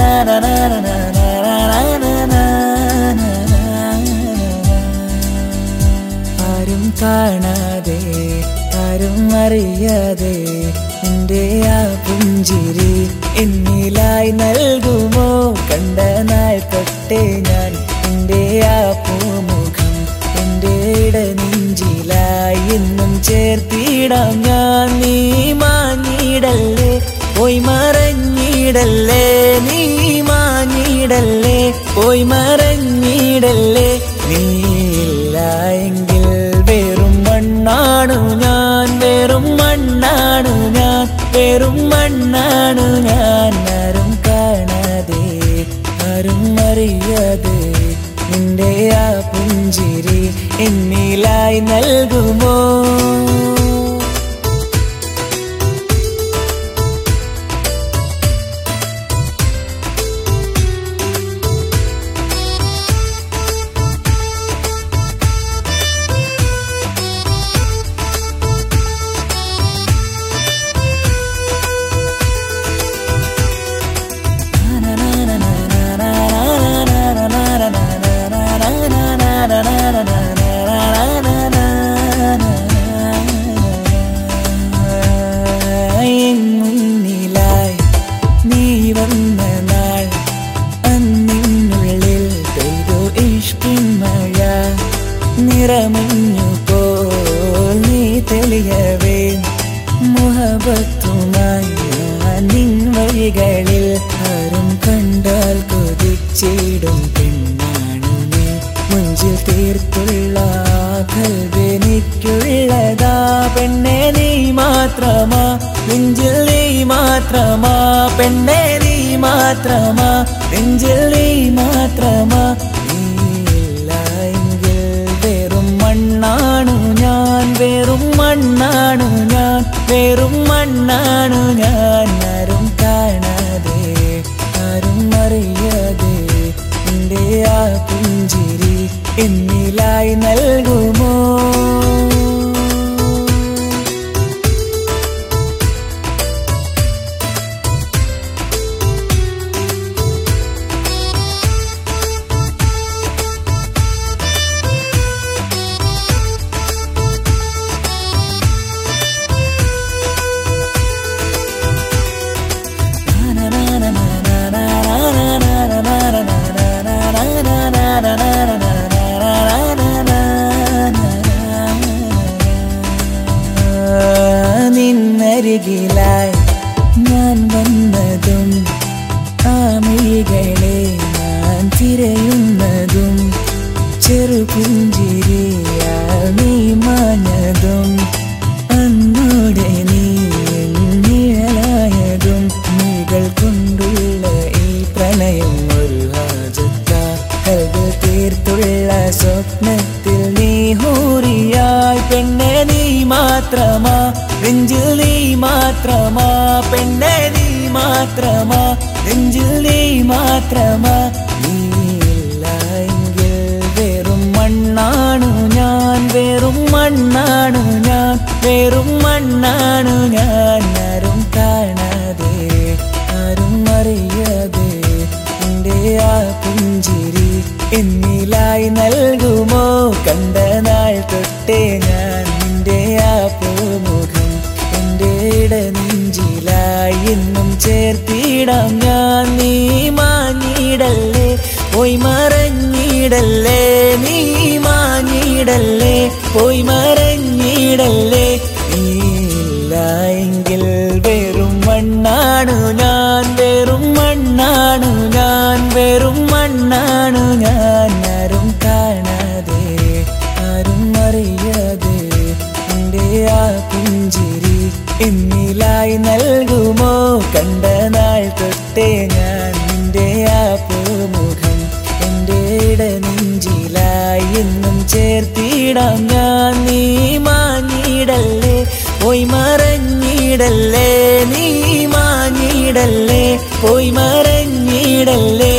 ആരും കാണാതെ ആരും അറിയാതെ എൻ്റെ ആ പുഞ്ചിരി എന്നിലായി നൽകുമോ കണ്ട നാൾ തൊട്ടേ ഞാൻ എൻ്റെ ആ പൂമുഖം എൻ്റെ ഇടനെഞ്ചിലായി എന്നും ചേർത്തിടാം ഞാൻ നീ മാഞ്ഞിടല്ലേ പോയി മറഞ്ഞിടല്ലേ നീ മാഞ്ഞിടല്ലേ പോയി മറഞ്ഞിടല്ലേ നീ ഇല്ല എങ്കിൽ വെറും മണ്ണാണു ഞാൻ വെറും മണ്ണാണു ഞാൻ വെറും മണ്ണാണു ഞാൻ ആരും കാണാതെ ആരും അറിയാതെ നിന്റെ ആ പുഞ്ചിരി എന്നിലായി നൽകുമോ എൻ മുന്നിലായി നീ വന്ന നാൾ അന്നിനുള്ളിൽ പെയ്തു ഇഷ്കിൻ മഴ നിറമഞ്ഞു പോൽ നീ തെളിയവേ മുഹബത്തുമായി ഞാൻ നിൻ വഴികളിൽ ആരും കണ്ടാൽ കൊതിച്ചിടും പെണ്ണാണ് നീ മുഞ്ചിൽ തീർത്തുള്ള കൽവെനിക്കുള്ളതാ പെണ്ണെ നീ മാത്രമാ നെഞ്ചിൽ നീ മാത്രമാ പെണ്ണെ നീ മാത്രമാ നെഞ്ചിൽ നീ മാത്രമാ നീയില്ല എങ്കിൽ വെറും മണ്ണാണു ഞാൻ വെറും മണ്ണാണു ഞാൻ വെറും മണ്ണാണു ഞാൻ ആരും കാണാതെ ആരും അറിയാതെ നിന്റെ ആ പുഞ്ചിരി എന്നിലായി നൽകുമോ നിന്നരികിലായി ഞാൻ വന്നതും ആമികളെ ഞാൻ തിരയുന്നതും ചെറുപുഞ്ചിരിയാൽ നീ മാഞ്ഞതും അന്നോടെ നീ നിഴലായതും നീകൾ കൊണ്ടുള്ള ഈ പ്രണയം ഒരു ഹാജത്ത കൽവ് തീർത്തുള്ള സ്വപ്നത്തിൽ നീ ഹൂറിയായി പെണ്ണെ നീ മാത്രമാ നെഞ്ചിൽ നീ മാത്രമാ പെണ്ണെ നീ മാത്രമാ നെഞ്ചിൽ നീ മാത്രമാ നീയില്ല എങ്കിൽ വെറും മണ്ണാണു ഞാൻ വെറും മണ്ണാണു ഞാൻ വെറും മണ്ണാണു ഞാൻ ആരും കാണാതെ ആരും അറിയാതെ നിന്റെ ആ പുഞ്ചിരി എന്നിലായി നൽകുമോ കണ്ട നാൾ തൊട്ടേ ഞാൻ നിന്റെ ആ പൂമുഖം എൻ്റെ ഇടനെഞ്ചിലായി എന്നും ചേർത്തിടാം ഞാൻ നീ മാഞ്ഞിടല്ലേ പോയി മറഞ്ഞിടല്ലേ നീ മാഞ്ഞിടല്ലേ പോയി മറഞ്ഞിടല്ലേ നീയില്ല എങ്കിൽ വെറും മണ്ണാണു ഞാൻ വെറും മണ്ണാണു ഞാൻ വെറും മണ്ണാണു ഞാൻ ആരും കാണാതെ ആരും അറിയാതെ എൻ്റെ ആ പുഞ്ചിരി എന്നിലായി നൽകുമോ കണ്ട നാൾ തൊട്ടേ ഞാൻ നിന്റെ ആ പൂമുഖം എൻ്റെ ഇടനെഞ്ചിലായി എന്നും ചേർത്തിടാം ഞാൻ നീ മാഞ്ഞിടല്ലേ പോയി മറഞ്ഞിടല്ലേ നീ മാഞ്ഞിടല്ലേ പോയി മറഞ്ഞിടല്ലേ